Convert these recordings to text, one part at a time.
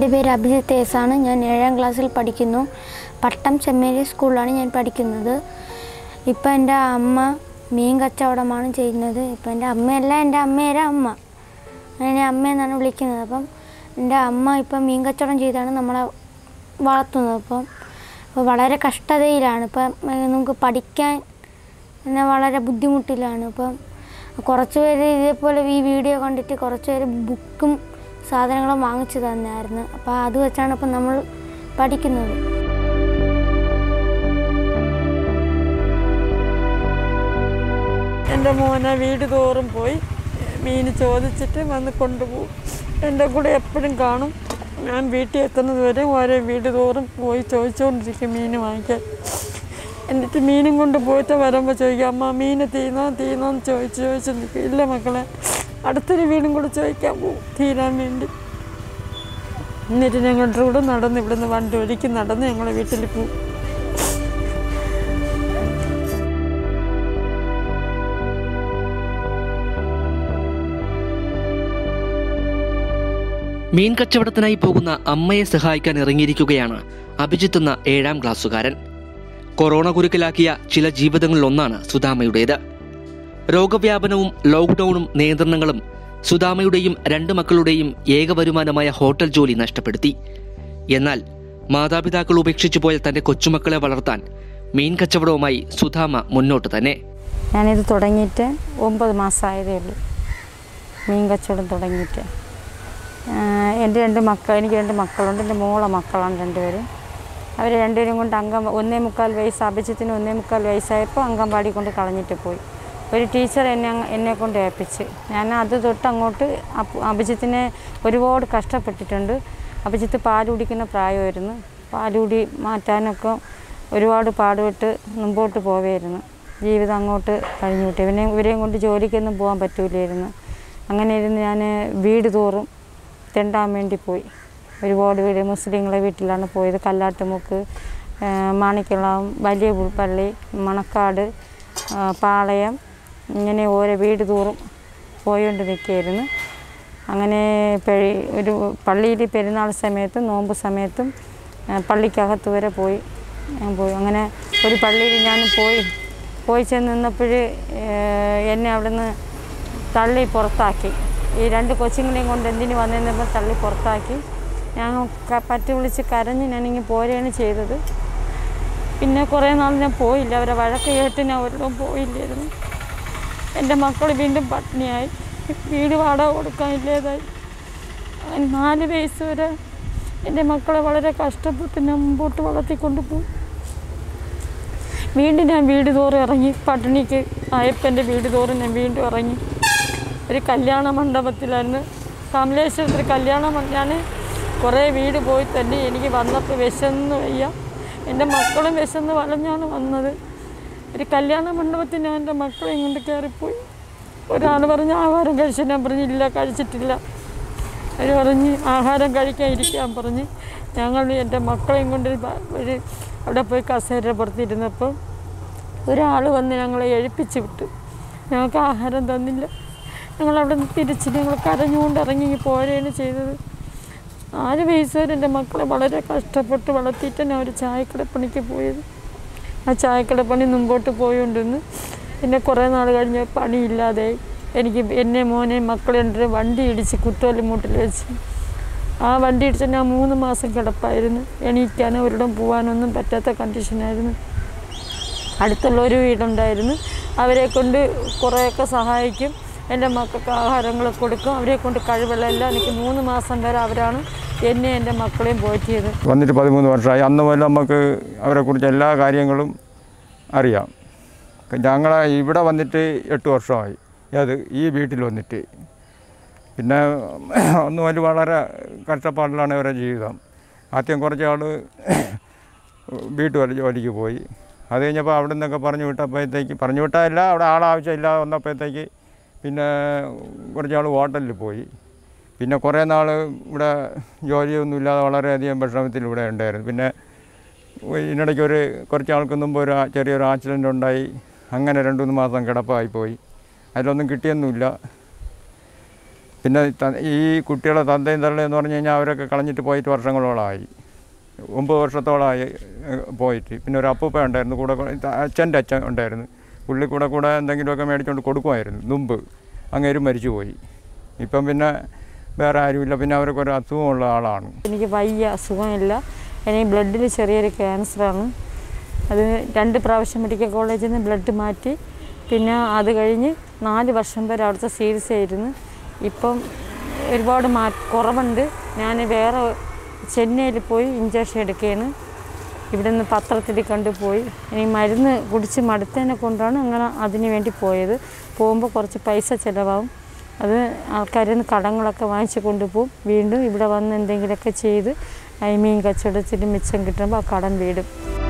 എൻ്റെ പേര് അഭിജിത്ത് ഏസാണ് ഞാൻ ഏഴാം ക്ലാസ്സിൽ പഠിക്കുന്നു പട്ടം ചെമ്മേരി സ്കൂളിലാണ് ഞാൻ പഠിക്കുന്നത് ഇപ്പം എൻ്റെ അമ്മ മീൻ കച്ചവടമാണ് ചെയ്യുന്നത് ഇപ്പം എൻ്റെ അമ്മയല്ല എൻ്റെ അമ്മയുടെ അമ്മ അങ്ങനെ അമ്മയെന്നാണ് വിളിക്കുന്നത് അപ്പം എൻ്റെ അമ്മ ഇപ്പം മീൻ കച്ചവടം ചെയ്താണ് നമ്മളെ വളർത്തുന്നത് അപ്പം ഇപ്പോൾ വളരെ കഷ്ടതയിലാണ് ഇപ്പം ഏഹ് നമുക്ക് പഠിക്കാൻ പിന്നെ വളരെ ബുദ്ധിമുട്ടിലാണ് ഇപ്പം കുറച്ച് പേര് ഇതേപോലെ ഈ വീഡിയോ കണ്ടിട്ട് കുറച്ച് പേര് ബുക്കും സാധനങ്ങളും വാങ്ങിച്ചു തന്നായിരുന്നു അപ്പോൾ അത് വെച്ചാണ് ഇപ്പം നമ്മൾ പഠിക്കുന്നത് എൻ്റെ മോനെ വീട് തോറും പോയി മീൻ ചോദിച്ചിട്ട് വന്ന് കൊണ്ടുപോകും എൻ്റെ കൂടെ എപ്പോഴും കാണും ഞാൻ വീട്ടിൽ എത്തുന്നത് വരെ ഓരോ വീട് തോറും പോയി ചോദിച്ചുകൊണ്ടിരിക്കും മീൻ വാങ്ങിക്കാൻ എന്നിട്ട് മീനും കൊണ്ട് പോയിട്ട് വരുമ്പോൾ ചോദിക്കും അമ്മ മീൻ തീന്നോ തീന്നോ എന്ന് ചോദിച്ച് ചോദിച്ച് നിൽക്കും ഇല്ല മക്കളെ അടുത്തൊരു വീടും കൂടെ ചോദിക്കാൻ പോകും തീരാൻ വേണ്ടി എന്നിട്ട് ഞങ്ങളുടെ കൂടെ നടന്ന് ഇവിടുന്ന് വണ്ടി ഒഴുക്കി നടന്ന് ഞങ്ങളെ വീട്ടിൽ പോകും മീൻ കച്ചവടത്തിനായി പോകുന്ന അമ്മയെ സഹായിക്കാൻ ഇറങ്ങിയിരിക്കുകയാണ് അഭിജിത്ത് എന്ന ഏഴാം ക്ലാസ്സുകാരൻ കൊറോണ കുരുക്കിലാക്കിയ ചില ജീവിതങ്ങളിലൊന്നാണ് സുധാമയുടേത് രോഗവ്യാപനവും ലോക്ക്ഡൌണും നിയന്ത്രണങ്ങളും സുധാമയുടെയും രണ്ട് മക്കളുടെയും ഏക വരുമാനമായ ഹോട്ടൽ ജോലി നഷ്ടപ്പെടുത്തി എന്നാൽ മാതാപിതാക്കൾ ഉപേക്ഷിച്ചു പോയ തന്റെ കൊച്ചുമക്കളെ വളർത്താൻ മീൻ കച്ചവടവുമായി സുധാമ മുന്നോട്ട് തന്നെ ഞാനിത് തുടങ്ങിയിട്ട് ഒമ്പത് മാസമായതേ ഉള്ളൂ മീൻ കച്ചവടം തുടങ്ങിയിട്ട് ആഹ് എൻ്റെ രണ്ട് മക്കൾ എനിക്ക് രണ്ട് മക്കളുണ്ട് എൻ്റെ മോളെ മക്കളാണ് രണ്ടുപേരും അവർ രണ്ടുപേരും കൊണ്ട് അംഗം ഒന്നേ മുക്കാൽ വയസ്സ് അഭിജിത്തിന് ഒന്നേ മുക്കാൽ വയസ്സായപ്പോൾ അംഗൻവാടി കൊണ്ട് കളഞ്ഞിട്ട് പോയി ഒരു ടീച്ചർ എന്നെ അങ്ങ് എന്നെ കൊണ്ട് ഏൽപ്പിച്ച് ഞാൻ അത് തൊട്ട് അങ്ങോട്ട് അപ്പ- അഭിജിത്തിനെ ഒരുപാട് കഷ്ടപ്പെട്ടിട്ടുണ്ട് അഭിജിത്ത് പാൽ കുടിക്കുന്ന പ്രായമായിരുന്നു പാലുകൂടി മാറ്റാനൊക്കെ ഒരുപാട് പാടുപെട്ട് മുമ്പോട്ട് പോവുമായിരുന്നു ജീവിതം അങ്ങോട്ട് കഴിഞ്ഞു വിട്ടു ഇവനെ ഇവരെയും കൊണ്ട് ജോലിക്കൊന്നും പോകാൻ പറ്റൂലായിരുന്നു അങ്ങനെ ഇരുന്ന് ഞാൻ വീട് തോറും തെണ്ടാൻ വേണ്ടി പോയി ഒരുപാട് വീട് മുസ്ലിങ്ങളെ വീട്ടിലാണ് പോയത് കല്ലാട്ടുമുക്ക് ആ, മാണിക്കുളം വലിയ പള്ളി മണക്കാട് ആ, പാളയം ഇങ്ങനെ ഓരോ വീട് തോറും പോയോണ്ട് നിൽക്കുകയായിരുന്നു അങ്ങനെ പെഴി ഒരു പള്ളിയിൽ പെരുന്നാൾ സമയത്തും നോമ്പ് സമയത്തും ആ, പള്ളിക്കകത്ത് വരെ പോയി ഞാൻ പോയി അങ്ങനെ ഒരു പള്ളിയിൽ ഞാൻ പോയി പോയി ചെന്ന് നിന്നപ്പോൾ എന്നെ അവിടുന്ന് തള്ളി പുറത്താക്കി ഈ രണ്ട് കൊച്ചുങ്ങളെയും കൊണ്ട് എന്തിനു വന്നിരുന്നപ്പോൾ തള്ളി പുറത്താക്കി ഞാൻ ക- പറ്റി വിളിച്ച് കരഞ്ഞ് ഞാനിങ്ങനെ പോരുകയാണ് ചെയ്തത് പിന്നെ കുറേ നാൾ ഞാൻ പോയില്ല അവരെ വഴക്ക് കേട്ട് ഞാൻ ഒരിടവും പോയില്ലായിരുന്നു എൻ്റെ മക്കൾ വീണ്ടും പട്ടിണിയായി വീട് വാടക കൊടുക്കാനില്ലേതായി അങ്ങനെ നാല് വയസ്സ് വരെ എൻ്റെ മക്കളെ വളരെ കഷ്ടപ്പെട്ട് ഞാൻ മുമ്പോട്ട് വളർത്തിക്കൊണ്ട് പോകും വീണ്ടും ഞാൻ വീട് തോറും ഇറങ്ങി പട്ടിണിക്ക് ആയപ്പോൾ എൻ്റെ വീട് തോറും ഞാൻ വീണ്ടും ഇറങ്ങി ഒരു കല്യാണ മണ്ഡപത്തിലായിരുന്നു കമലേശ്വരത്തിൽ കല്യാണ മണ്ഡ ഞാൻ കുറേ വീട് പോയി തന്നെ എനിക്ക് വന്നപ്പോൾ വിശന്ന് വയ്യ എൻ്റെ മക്കളും വിശന്ന് വളഞ്ഞാണ് വന്നത് ഒരു കല്യാണ മണ്ഡപത്തിൽ ഞാൻ എൻ്റെ മക്കളെയും കൊണ്ട് കയറിപ്പോയി ഒരാൾ പറഞ്ഞ് ആഹാരം കഴിച്ചു ഞാൻ പറഞ്ഞു ഇല്ല കഴിച്ചിട്ടില്ല അവർ പറഞ്ഞ് ആഹാരം കഴിക്കാൻ ഇരിക്കാൻ പറഞ്ഞ് ഞങ്ങൾ എൻ്റെ മക്കളെയും കൊണ്ട് ഒരു ബ- ഒരു അവിടെ പോയി കസേര പുറത്തിരുന്നപ്പോൾ ഒരാൾ വന്ന് ഞങ്ങളെ എഴുപ്പിച്ച് വിട്ടു ഞങ്ങൾക്ക് ആഹാരം തന്നില്ല ഞങ്ങൾ അവിടെ നിന്ന് തിരിച്ച് ഞങ്ങൾ കരഞ്ഞുകൊണ്ട് ഇറങ്ങി പോരുകയാണ് ചെയ്തത് നാല് വയസ്സ് വരെ എൻ്റെ മക്കളെ വളരെ കഷ്ടപ്പെട്ട് വളർത്തിയിട്ട് ഞാൻ ഒരു ചായക്കടപ്പണിക്ക് പോയത് ആ ചായക്കടപ്പണി മുമ്പോട്ട് പോയോണ്ടിരുന്ന് പിന്നെ കുറേ നാൾ കഴിഞ്ഞ് പണിയില്ലാതെ എനിക്ക് എന്നെ മോനെ മക്കളെ എൻ്റെ വണ്ടി ഇടിച്ച് കുത്തോലിമൂട്ടിൽ വെച്ച് ആ വണ്ടി ഇടിച്ച് ഞാൻ മൂന്ന് മാസം കിടപ്പായിരുന്നു എണീക്കാനോ ഒരിടം പോകാനൊന്നും പറ്റാത്ത കണ്ടീഷനായിരുന്നു അടുത്തുള്ള ഒരു വീടുണ്ടായിരുന്നു അവരെ കൊണ്ട് കുറേയൊക്കെ സഹായിക്കും എൻ്റെ മക്കൾക്ക് ആഹാരങ്ങൾ കൊടുക്കും അവരെ കൊണ്ട് കഴിവുള്ള എല്ലാം എനിക്ക് മൂന്ന് മാസം വരെ അവരാണ് എന്നെ എൻ്റെ മക്കളെയും പോറ്റിയത് വന്നിട്ട് പതിമൂന്ന് വർഷമായി അന്ന് മുതൽ നമുക്ക് അവരെക്കുറിച്ച് എല്ലാ കാര്യങ്ങളും അറിയാം ഞങ്ങൾ ഇവിടെ വന്നിട്ട് എട്ട് വർഷമായി അത് ഈ വീട്ടിൽ വന്നിട്ട് പിന്നെ അന്ന് മുതൽ വളരെ കഷ്ടപ്പാടിലാണ് ഇവരുടെ ജീവിതം ആദ്യം കുറച്ച് ആൾ വീട്ടുവരെ ജോലിക്ക് പോയി അത് കഴിഞ്ഞപ്പോൾ അവിടെ നിന്നൊക്കെ പറഞ്ഞു വിട്ടപ്പോഴത്തേക്ക് പറഞ്ഞു വിട്ടതല്ല അവിടെ ആളാവശ്യമില്ലാതെ വന്നപ്പോഴത്തേക്ക് പിന്നെ കുറച്ചാൾ ഹോട്ടലിൽ പോയി പിന്നെ കുറേ നാൾ ഇവിടെ ജോലിയൊന്നും ഇല്ലാതെ വളരെയധികം വിഷമത്തിൽ ഇവിടെ ഉണ്ടായിരുന്നു പിന്നെ ഇതിനിടയ്ക്ക് ഒരു കുറച്ച് ആൾക്ക് മുമ്പ് ഒരു ആ- ചെറിയൊരു ആക്സിഡൻ്റ് ഉണ്ടായി അങ്ങനെ രണ്ട് മൂന്ന് മാസം കിടപ്പായി പോയി അതിലൊന്നും കിട്ടിയൊന്നുമില്ല പിന്നെ ത- ഈ കുട്ടികളെ തന്തയും തള്ളയെന്ന് പറഞ്ഞു കഴിഞ്ഞാൽ അവരൊക്കെ കളഞ്ഞിട്ട് പോയിട്ട് വർഷങ്ങളോളമായി ഒമ്പത് വർഷത്തോളമായി ഏഹ്, പോയിട്ട് പിന്നെ ഒരു അപ്പൂപ്പ ഉണ്ടായിരുന്നു കൂടെ കൂടെ ത- അച്ഛൻ്റെ അച്ഛൻ ഉണ്ടായിരുന്നു പുള്ളി കൂടെ കൂടെ എന്തെങ്കിലുമൊക്കെ മേടിച്ചുകൊണ്ട് കൊടുക്കുമായിരുന്നു മുമ്പ് അങ്ങേരും മരിച്ചുപോയി ഇപ്പം പിന്നെ വേറെ ആരുമില്ല പിന്നെ അവർക്ക് ഒരു അസുഖമുള്ള ആളാണ് എനിക്ക് വയ്യ സുഖമില്ല എനിക്ക് ബ്ലഡിൽ ചെറിയൊരു ക്യാൻസറാണ് അത് രണ്ട് പ്രാവശ്യം മെഡിക്കൽ കോളേജിൽ നിന്ന് ബ്ലഡ് മാറ്റി പിന്നെ അത് കഴിഞ്ഞ് നാല് വർഷം വരെ അവിടുത്തെ ചികിത്സയായിരുന്നു ഇപ്പം ഒരുപാട് മാ കുറവുണ്ട് ഞാൻ വേറെ ചെന്നൈയിൽ പോയി ഇഞ്ചക്ഷൻ എടുക്കുകയാണ് ഇവിടെ നിന്ന് പത്രത്തിൽ കണ്ടുപോയി ഇനി മരുന്ന് കുടിച്ച് മടുത്തതിനെ കൊണ്ടാണ് അങ്ങനെ അതിന് വേണ്ടി പോയത് പോകുമ്പോൾ കുറച്ച് പൈസ ചിലവാകും അത് ആൾക്കാരിൽ നിന്ന് കടങ്ങളൊക്കെ വാങ്ങിച്ച് കൊണ്ടുപോകും വീണ്ടും ഇവിടെ വന്ന് എന്തെങ്കിലുമൊക്കെ ചെയ്ത് ഈ മീൻ കച്ചവടത്തിന് മിച്ചം കിട്ടുമ്പോൾ ആ കടം വീടും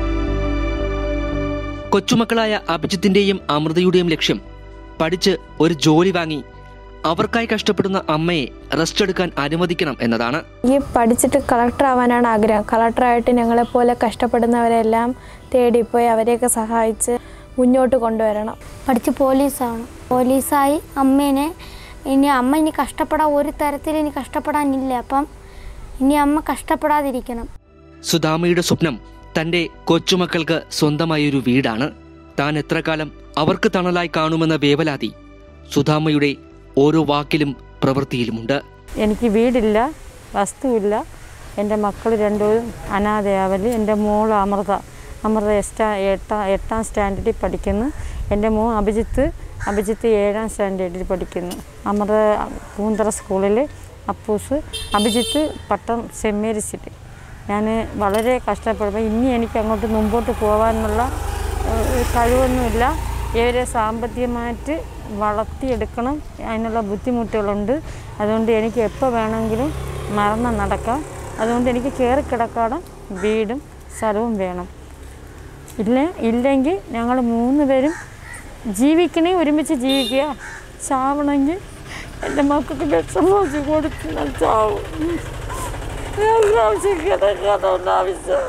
കൊച്ചുമക്കളായ അഭിജിത്തിന്റെയും അമൃതയുടെയും ലക്ഷ്യം പഠിച്ച് ഒരു ജോലി വാങ്ങി അവർക്കായി കഷ്ടപ്പെടുന്ന അമ്മയെ റെസ്റ്റ് എടുക്കാൻ അനുവദിക്കണം എന്നതാണ് ഈ പഠിച്ചിട്ട് കളക്ടർ ആവാനാണ് ആഗ്രഹം കളക്ടറായിട്ട് ഞങ്ങളെപ്പോലെ കഷ്ടപ്പെടുന്നവരെല്ലാം തേടിപ്പോയി അവരെയൊക്കെ സഹായിച്ച് മുന്നോട്ട് കൊണ്ടുവരണം പഠിച്ച് പോലീസാണ് പോലീസായി അമ്മേനെ ഇനി അമ്മ ഇനി കഷ്ടപ്പെടാൻ ഒരു തരത്തിൽ ഇനി കഷ്ടപ്പെടാനില്ല അപ്പം ഇനി അമ്മ കഷ്ടപ്പെടാതിരിക്കണം സുധാമയുടെ സ്വപ്നം തന്റെ കൊച്ചുമക്കൾക്ക് സ്വന്തമായൊരു വീടാണ് താൻ എത്ര കാലം അവർക്ക് തണലായി കാണുമെന്ന വേവലാതി സുധാമയുടെ ഓരോ വാക്കിലും പ്രവൃത്തിയിലുമുണ്ട് എനിക്ക് വീടില്ല വസ്തുവില്ല എൻ്റെ മക്കൾ രണ്ടുപേരും അനാഥയാവല് എൻ്റെ മോൾ അമൃത അമൃത എസ്റ്റാ എട്ടാം എട്ടാം സ്റ്റാൻഡേർഡിൽ പഠിക്കുന്നു എൻ്റെ മോൻ അഭിജിത്ത് അഭിജിത്ത് ഏഴാം സ്റ്റാൻഡേർഡിൽ പഠിക്കുന്നു അമൃത പൂന്തറ സ്കൂളിൽ അപ്പൂസ് അഭിജിത്ത് പട്ടം സെൻറ് മേരീസിൽ ഞാൻ വളരെ കഷ്ടപ്പെടുമ്പോൾ ഇനി എനിക്ക് അങ്ങോട്ട് മുമ്പോട്ട് പോകാനുള്ള ഏഹ്, കഴിവൊന്നുമില്ല ഇവരെ സാമ്പത്തികമായിട്ട് വളർത്തിയെടുക്കണം അതിനുള്ള ബുദ്ധിമുട്ടുകളുണ്ട് അതുകൊണ്ട് എനിക്ക് എപ്പോൾ വേണമെങ്കിലും മരണം നടക്കാം അതുകൊണ്ട് എനിക്ക് കയറി കിടക്കാനും വീടും സ്ഥലവും വേണം ഇല്ല ഇല്ലെങ്കിൽ ഞങ്ങൾ മൂന്ന് പേരും ജീവിക്കണേ ഒരുമിച്ച് ജീവിക്കുക ചാവണമെങ്കിൽ എൻ്റെ മക്കൾക്ക് വിഷമോച്ച് കൊടുത്ത് ഞാൻ ചാവും ഞാൻ ആവശ്യം കിടക്കാതുകൊണ്ട് ആവശ്യം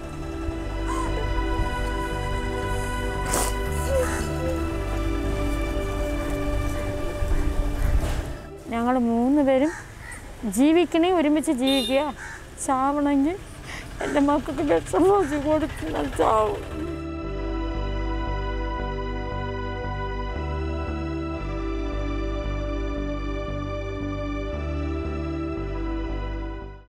ഞങ്ങൾ മൂന്ന് പേരും ജീവിക്കണേ ഒരുമിച്ച് ജീവിക്കുക ചാവണമെങ്കിൽ എൻ്റെ മക്കൾക്ക് വിഷമോച്ച് കൊടുത്ത് ഞാൻ ചാവും